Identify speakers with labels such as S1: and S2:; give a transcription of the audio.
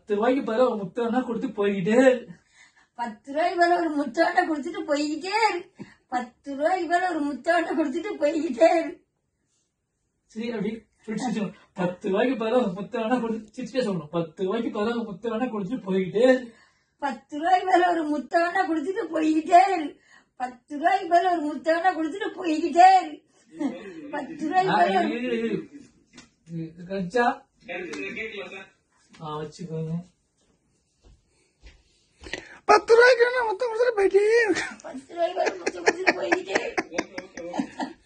S1: பத்து ரூபாய்க்கு பதிலா ஒரு முத்தம்னா கொடுத்து போய்கிட்டே இரு.
S2: பத்து ரூபாய்க்கு மேல ஒரு முத்தாண்டை கொடுத்துட்டு போய்கிட்டே இரு. பத்து ரூபாய்க்கு மேல ஒரு முத்தாண்டை கொடுத்துட்டு போய்கிட்டே இரு.
S1: சரி அப்படி பிடிச்சிட்டு பத்து ரூபாய்க்கு பதிலா ஒரு முத்தம்னா கொடுத்து சிரிச்சுட்டே சொல்லணும் பத்து ரூபாய்க்கு பதிலா ஒரு முத்தம்னா கொடுத்துட்டு போய்கிட்டே இரு.
S2: பத்து ரூபாய்க்கு மேல ஒரு முத்தாண்டை கொடுத்துட்டு போய்கிட்டே இரு. பத்து ரூபாய்க்கு மேல ஒரு முத்தாண்டை கொடுத்துட்டு போய்கிட்டே இரு. பத்து ரூபாய்க்கு
S1: ஆ,
S2: மேல ஒரு
S1: இரு, இரு, இரு. இது கடிச்சா ஆ வச்சுக்கோங்க
S3: பத்து ரூபாய்க்கு வேணா மொத்தம் கொடுத்துட்டு போயிட்டே இருக்கு
S2: பத்து ரூபாய்க்கு மேல முத்தம் கொடுத்துட்டு போய்கிட்டே இரு.